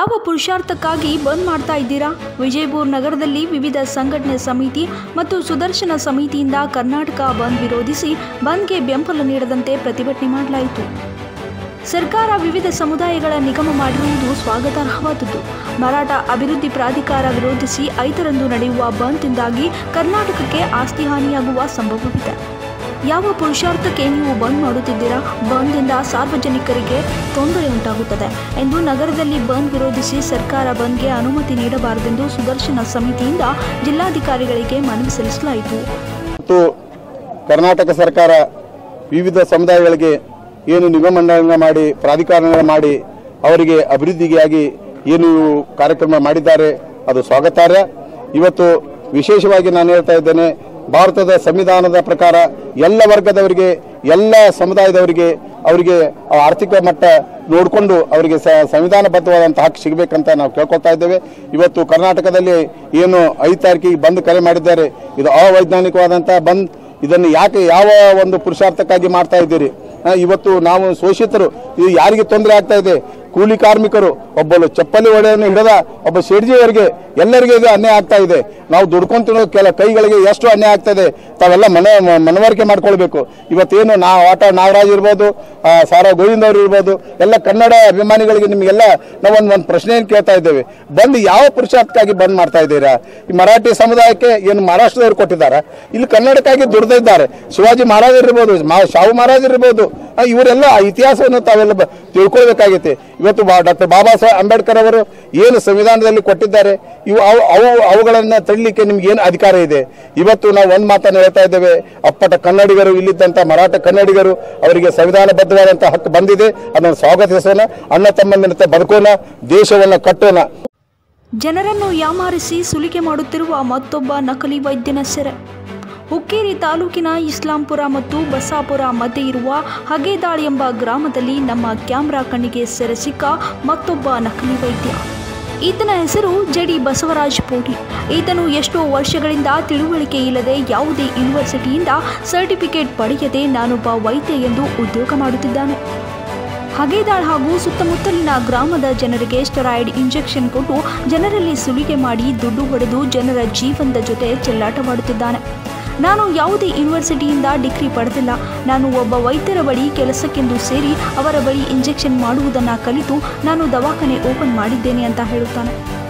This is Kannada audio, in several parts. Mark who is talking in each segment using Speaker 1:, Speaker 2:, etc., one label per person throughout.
Speaker 1: ಯಾವ ಪುರುಷಾರ್ಥಕ್ಕಾಗಿ ಬಂದ್ ಮಾಡ್ತಾ ಇದ್ದೀರಾ ವಿಜಯಪುರ ನಗರದಲ್ಲಿ ವಿವಿಧ ಸಂಘಟನೆ ಸಮಿತಿ ಮತ್ತು ಸುದರ್ಶನ ಸಮಿತಿಯಿಂದ ಕರ್ನಾಟಕ ಬಂದ್ ವಿರೋಧಿಸಿ ಬಂದ್ಗೆ ಬೆಂಬಲ ನೀಡದಂತೆ ಪ್ರತಿಭಟನೆ ಮಾಡಲಾಯಿತು ಸರ್ಕಾರ ವಿವಿಧ ಸಮುದಾಯಗಳ ನಿಗಮ ಮಾಡಿರುವುದು ಸ್ವಾಗತಾರ್ಹವಾದದ್ದು ಮರಾಠ ಅಭಿವೃದ್ಧಿ ಪ್ರಾಧಿಕಾರ ವಿರೋಧಿಸಿ ಐದರಂದು ನಡೆಯುವ ಬಂದ್ನಿಂದಾಗಿ ಕರ್ನಾಟಕಕ್ಕೆ ಆಸ್ತಿ ಹಾನಿಯಾಗುವ ಸಂಭವವಿದೆ ಯಾವ ಪುರುಷಾರ್ಥಕ್ಕೆ ನೀವು ಬಂದ್ ಮಾಡುತ್ತಿದ್ದೀರಾ ಬಂದ್ನಿಂದ ಸಾರ್ವಜನಿಕರಿಗೆ ತೊಂದರೆ ಉಂಟಾಗುತ್ತದೆ ಎಂದು ನಗರದಲ್ಲಿ ಬಂದ್ ವಿರೋಧಿಸಿ ಸರ್ಕಾರ ಬಂದ್ಗೆ ಅನುಮತಿ ನೀಡಬಾರದೆಂದು ಸುದರ್ಶನ ಸಮಿತಿಯಿಂದ ಜಿಲ್ಲಾಧಿಕಾರಿಗಳಿಗೆ ಮನವಿ ಸಲ್ಲಿಸಲಾಯಿತು
Speaker 2: ಮತ್ತು ಕರ್ನಾಟಕ ಸರ್ಕಾರ ವಿವಿಧ ಸಮುದಾಯಗಳಿಗೆ ಏನು ನಿಗಮಮಂಡಲ ಮಾಡಿ ಪ್ರಾಧಿಕಾರಗಳ ಮಾಡಿ ಅವರಿಗೆ ಅಭಿವೃದ್ಧಿಗಾಗಿ ಏನು ಕಾರ್ಯಕ್ರಮ ಮಾಡಿದ್ದಾರೆ ಅದು ಸ್ವಾಗತಾರ್ಹ ಇವತ್ತು ವಿಶೇಷವಾಗಿ ನಾನು ಹೇಳ್ತಾ ಇದ್ದೇನೆ ಭಾರತದ ಸಂವಿಧಾನದ ಪ್ರಕಾರ ಎಲ್ಲ ವರ್ಗದವರಿಗೆ ಎಲ್ಲ ಸಮುದಾಯದವರಿಗೆ ಅವರಿಗೆ ಆ ಆರ್ಥಿಕ ಮಟ್ಟ ನೋಡಿಕೊಂಡು ಅವರಿಗೆ ಸ- ಸಂವಿಧಾನಬದ್ಧವಾದಂಥ ಹಕ್ಕು ಸಿಗಬೇಕಂತ ನಾವು ಕೇಳ್ಕೊಳ್ತಾ ಇದ್ದೇವೆ ಇವತ್ತು ಕರ್ನಾಟಕದಲ್ಲಿ ಏನು ಐದು ತಾರೀಕಿಗೆ ಬಂದ್ ಕರೆ ಮಾಡಿದ್ದಾರೆ ಇದು ಅವೈಜ್ಞಾನಿಕವಾದಂಥ ಬಂದ್ ಇದನ್ನು ಯಾಕೆ ಯಾವ ಒಂದು ಪುರುಷಾರ್ಥಕ್ಕಾಗಿ ಮಾಡ್ತಾ ಇದ್ದೀರಿ ಆ, ಇವತ್ತು ನಾವು ಶೋಷಿತರು ಇದು ಯಾರಿಗೆ ತೊಂದರೆ ಆಗ್ತಾ ಇದೆ ಕೂಲಿ ಕಾರ್ಮಿಕರು ಒಬ್ಬಳು ಚಪ್ಪಲಿ ಒಡೆಯನ್ನು ಹಿಡಿದ ಒಬ್ಬ ಶೆಡ್ಜಿಯವರಿಗೆ ಎಲ್ಲರಿಗೆ ಇದು ಅನ್ಯಾಯ ಆಗ್ತಾ ಇದೆ ನಾವು ದುಡ್ಕೊಂಡು ತಿನ್ನೋ ಕೆಲ ಕೈಗಳಿಗೆ ಎಷ್ಟು ಅನ್ಯಾಯ ಆಗ್ತಾ ಇದೆ ತಾವೆಲ್ಲ ಮನ ಮನವರಿಕೆ ಮಾಡ್ಕೊಳ್ಬೇಕು ಇವತ್ತೇನು ನಾವು ಆಟ ನಾಗರಾಜ್ ಇರ್ಬೋದು ಆ, ಸಾರಾ ಗೋವಿಂದ್ ಅವರು ಇರ್ಬೋದು ಎಲ್ಲ ಕನ್ನಡ ಅಭಿಮಾನಿಗಳಿಗೆ ನಿಮಗೆಲ್ಲ ನಾವೊಂದು ಒಂದು ಪ್ರಶ್ನೆಯನ್ನು ಕೇಳ್ತಾ ಇದ್ದೇವೆ ಬಂದು ಯಾವ ಪುರುಷಾರ್ಥಕ್ಕಾಗಿ ಬಂದ್ ಮಾಡ್ತಾ ಇದ್ದೀರಾ ಈ ಮರಾಠಿ ಸಮುದಾಯಕ್ಕೆ ಏನು ಮಹಾರಾಷ್ಟ್ರದವರು ಕೊಟ್ಟಿದ್ದಾರೆ ಇಲ್ಲಿ ಕನ್ನಡಕ್ಕಾಗಿ ದುಡ್ದಿದ್ದಾರೆ ಶಿವಾಜಿ ಮಹಾರಾಜ್ ಇರ್ಬೋದು ಮಾ- ಶಾಹು ಮಹಾರಾಜ್ ಇರ್ಬೋದು ಆ, ಇವರೆಲ್ಲ ಆ ಇತಿಹಾಸವನ್ನು ತಾವೆಲ್ಲ ಬ- ತಿಳ್ಕೊಳ್ಬೇಕಾಗೈತೆ ಇವತ್ತು ಡಾಕ್ಟರ್ ಬಾಬಾ ಸಾಹೇಬ್ ಅಂಬೇಡ್ಕರ್ ಅವರು ಏನು ಸಂವಿಧಾನದಲ್ಲಿ ಕೊಟ್ಟಿದ್ದಾರೆ ಇವು ಅವು ಅವು ಅವುಗಳನ್ನು ತಳ್ಳಲಿಕ್ಕೆ ನಿಮ್ಗೆ ಏನು ಅಧಿಕಾರ ಇದೆ ಇವತ್ತು ನಾವು ಒಂದು ಮಾತನ್ನು ಹೇಳ್ತಾ ಇದ್ದೇವೆ ಅಪ್ಪಟ ಕನ್ನಡಿಗರು ಇಲ್ಲಿದ್ದಂಥ ಮರಾಠ ಕನ್ನಡಿಗರು ಅವರಿಗೆ ಸಂವಿಧಾನಬದ್ಧವಾದಂಥ ಹಕ್ಕು ಬಂದಿದೆ ಅದನ್ನು ಸ್ವಾಗತಿಸೋಣ ಅಣ್ಣ ತಮ್ಮಂದಿನಂತೆ ಬದುಕೋಣ ದೇಶವನ್ನು ಕಟ್ಟೋಣ
Speaker 1: ಜನರನ್ನು ಯಾಮಾರಿಸಿ ಸುಲಿಗೆ ಮಾಡುತ್ತಿರುವ ಮತ್ತೊಬ್ಬ ನಕಲಿ ವೈದ್ಯನ ಸೆರೆ ಹುಕ್ಕೇರಿ ತಾಲೂಕಿನ ಇಸ್ಲಾಂಪುರ ಮತ್ತು ಬಸಾಪುರ ಮಧ್ಯೆ ಇರುವ ಹಗೇದಾಳ್ ಎಂಬ ಗ್ರಾಮದಲ್ಲಿ ನಮ್ಮ ಕ್ಯಾಮ್ರಾ ಕಣ್ಣಿಗೆ ಸೆರೆ ಸಿಕ್ಕ ಮತ್ತೊಬ್ಬ ನಕಲಿ ವೈದ್ಯ ಈತನ ಹೆಸರು ಜಡಿ ಬಸವರಾಜ್ ಪೋಟಿ ಈತನು ಎಷ್ಟೋ ವರ್ಷಗಳಿಂದ ತಿಳುವಳಿಕೆ ಇಲ್ಲದೆ ಯಾವುದೇ ಯೂನಿವರ್ಸಿಟಿಯಿಂದ ಸರ್ಟಿಫಿಕೇಟ್ ಪಡೆಯದೆ ನಾನೊಬ್ಬ ವೈದ್ಯ ಎಂದು ಉದ್ಯೋಗ ಮಾಡುತ್ತಿದ್ದಾನೆ ಹಗೇದಾಳ್ ಹಾಗೂ ಸುತ್ತಮುತ್ತಲಿನ ಗ್ರಾಮದ ಜನರಿಗೆ ಸ್ಟೆರಾಯ್ಡ್ ಇಂಜೆಕ್ಷನ್ ಕೊಟ್ಟು ಜನರಲ್ಲಿ ಸುಲಿಗೆ ಮಾಡಿ ದುಡ್ಡು ಹೊಡೆದು ಜನರ ಜೀವನದ ಜೊತೆ ಚೆಲ್ಲಾಟವಾಡುತ್ತಿದ್ದಾನೆ ನಾನು ಯಾವುದೇ ಯೂನಿವರ್ಸಿಟಿಯಿಂದ ಡಿಗ್ರಿ ಪಡೆದಿಲ್ಲ ನಾನು ಒಬ್ಬ ವೈದ್ಯರ ಬಳಿ ಕೆಲಸಕ್ಕೆಂದು ಸೇರಿ ಅವರ ಬಳಿ ಇಂಜೆಕ್ಷನ್ ಮಾಡುವುದನ್ನು ಕಲಿತು ನಾನು ದವಾಖಾನೆ ಓಪನ್ ಮಾಡಿದ್ದೇನೆ ಅಂತ ಹೇಳುತ್ತಾನೆ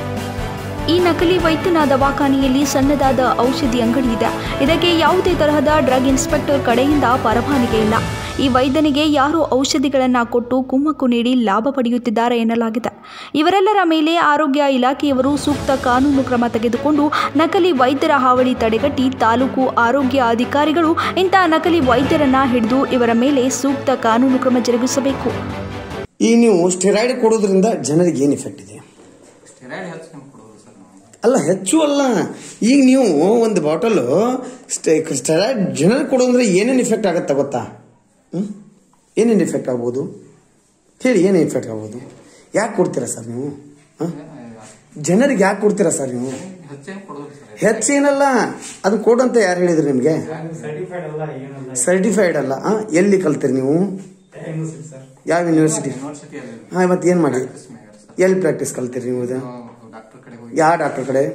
Speaker 1: ಈ ನಕಲಿ ವೈದ್ಯನ ದವಾಖಾನೆಯಲ್ಲಿ ಸಣ್ಣದಾದ ಔಷಧಿ ಅಂಗಡಿ ಇದೆ ಇದಕ್ಕೆ ಯಾವುದೇ ತರಹದ ಡ್ರಗ್ ಇನ್ಸ್ಪೆಕ್ಟರ್ ಕಡೆಯಿಂದ ಪರವಾನಗಿ ಇಲ್ಲ ಈ ವೈದ್ಯನಿಗೆ ಯಾರೋ ಔಷಧಿಗಳನ್ನು ಕೊಟ್ಟು ಕುಮ್ಮಕ್ಕು ನೀಡಿ ಲಾಭ ಪಡೆಯುತ್ತಿದ್ದಾರೆ ಎನ್ನಲಾಗಿದೆ ಇವರೆಲ್ಲರ ಮೇಲೆ ಆರೋಗ್ಯ ಇಲಾಖೆಯವರು ಸೂಕ್ತ ಕಾನೂನು ಕ್ರಮ ತೆಗೆದುಕೊಂಡು ನಕಲಿ ವೈದ್ಯರ ಹಾವಳಿ ತಡೆಗಟ್ಟಿ ತಾಲೂಕು ಆರೋಗ್ಯ ಅಧಿಕಾರಿಗಳು ಇಂಥ ನಕಲಿ ವೈದ್ಯರನ್ನ ಹಿಡಿದು ಇವರ ಮೇಲೆ ಸೂಕ್ತ ಕಾನೂನು ಕ್ರಮ ಜರುಗಿಸಬೇಕು
Speaker 3: ಈ ನೀವು ಸ್ಟೆರಾಯ್ಡ್ ಕೊಡೋದ್ರಿಂದ ಜನರಿಗೆ ಏನು ಇಫೆಕ್ಟ್ ಇದೆ
Speaker 4: ಸ್ಟೆರಾಯ್ಡ್ ಹಚ್ಕೊಂಡು ಕೊಡೋದು ಸರ್ ನಾವು
Speaker 3: ಅಲ್ಲ ಹೆಚ್ಚು ಅಲ್ಲ ಈಗ ನೀವು ಒಂದು ಬಾಟಲ್ ಸ್ಟೆರಾಯ್ಡ್ ಜನರಿಗೆ ಕೊಡೋದ್ರೆ ಏನೇನು ಇಫೆಕ್ಟ್ ಆಗುತ್ತೆ ಗೊತ್ತಾ ಹ್ಮ್? ಏನೇನು ಇಫೆಕ್ಟ್ ಆಗ್ಬೋದು ಹೇಳಿ ಏನೇನು ಇಫೆಕ್ಟ್ ಆಗ್ಬೋದು ಯಾಕೆ ಕೊಡ್ತೀರಾ ಸರ್ ನೀವು ಹ? ಜನರಿಗೆ ಯಾಕೆ ಕೊಡ್ತೀರಾ ಸರ್ ನೀವು
Speaker 4: ಹಚ್ಚೇನು ಕೊಡೋದು ಸರ್
Speaker 3: ಹೆಚ್ಚೇನಲ್ಲ ಅದು ಕೊಡು ಅಂತ ಯಾರು ಹೇಳಿದ್ರು ನಿಮಗೆ
Speaker 5: ಸರ್ಟಿಫೈಡ್ ಅಲ್ಲ ಏನಲ್ಲ
Speaker 3: ಸರ್ಟಿಫೈಡ್ ಅಲ್ಲ ಆ? ಎಲ್ಲಿ ಕಲ್ತೀರಿ ನೀವು
Speaker 5: ಯೂನಿವರ್ಸಿಟಿ ಸರ್
Speaker 3: ಯಾವ ಯೂನಿವರ್ಸಿಟಿ
Speaker 4: ಯೂನಿವರ್ಸಿಟಿಯಲ್ಲಿ
Speaker 3: ಹಾಂ ಮತ್ತೆ ಏನು ಮಾಡಿ
Speaker 4: practice ಮಾಡ್ಯಾರ ಸರ್
Speaker 3: ಎಲ್ಲಿ ಪ್ರಾಕ್ಟೀಸ್ ಕಲ್ತೀರಿ ನೀವು ಇದು
Speaker 4: ಡಾಕ್ಟರ್ ಕಡೆ ಹೋಗಿ
Speaker 3: ಯಾವ ಡಾಕ್ಟರ್ ಕಡೆ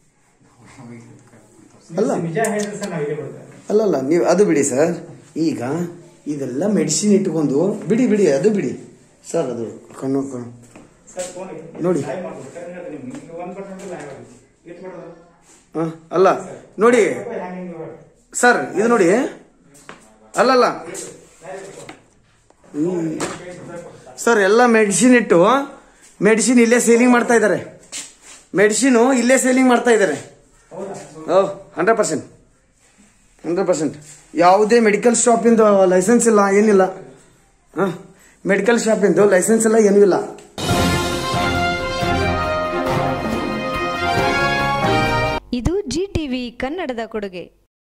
Speaker 3: ಅಲ್ಲ
Speaker 5: ನಿಜ ಹೇಳಿದ್ರೆ ಸರ್ ನಾವು ಇಲ್ಲೇ ಬರ್ತಾರೆ
Speaker 3: ಅಲ್ಲಲ್ಲ ನೀವು ಅದು ಬಿಡಿ ಸರ್ ಈಗ ಇದೆಲ್ಲ ಮೆಡಿಸಿನ್ ಇಟ್ಕೊಂಡು ಬಿಡಿ ಬಿಡಿ ಅದು ಬಿಡಿ ಸರ್ ಅದು ಕಣ್ಣು ಕಣ್ಣು
Speaker 5: ಸರ್ ಫೋನ್
Speaker 3: ನೋಡಿ.
Speaker 5: ಲೈವ್ ಮಾಡ್ಬೋದು ಕರೆ ಹೇಳ್ತೀನಿ ನಿಮ್ಗೆ ಈಗ ಒಂದು ಬಟನ್ ಲೈವ್ ಆಗುತ್ತೆ ಎಷ್ಟು ಮಾಡೋದು
Speaker 3: ಆ, ಅಲ್ಲ ನೋಡಿ
Speaker 5: ಹ್ಯಾಂಗಿಂಗ್
Speaker 3: ಸರ್ ಇದು ನೋಡಿ ಅಲ್ಲಲ್ಲ ಹ್ಮ್. ಸರ್ ಎಲ್ಲ ಮೆಡಿಸಿನ್ ಇಟ್ಟು ಮೆಡಿಸಿನ್ ಇಲ್ಲೇ ಸೇಲಿಂಗ್ ಮಾಡ್ತಾ ಇದ್ದಾರೆ ಮೆಡಿಸಿನು ಇಲ್ಲೇ ಸೇಲಿಂಗ್ ಮಾಡ್ತಾ ಇದ್ದಾರೆ ಓ ಹಂಡ್ರೆಡ್ ಪರ್ಸೆಂಟ್ ಹಂಡ್ರೆಡ್ ಪರ್ಸೆಂಟ್ ಯಾವುದೇ ಮೆಡಿಕಲ್ ಶಾಪಿಂದು ಲೈಸೆನ್ಸ್ ಇಲ್ಲ ಏನಿಲ್ಲ ಹಾಂ ಮೆಡಿಕಲ್ ಶಾಪಿಂದು ಲೈಸೆನ್ಸ್ ಇಲ್ಲ ಏನೂ ಇಲ್ಲ
Speaker 6: ಇದು ಜಿ ಟಿವಿ ಕನ್ನಡದ ಕೊಡುಗೆ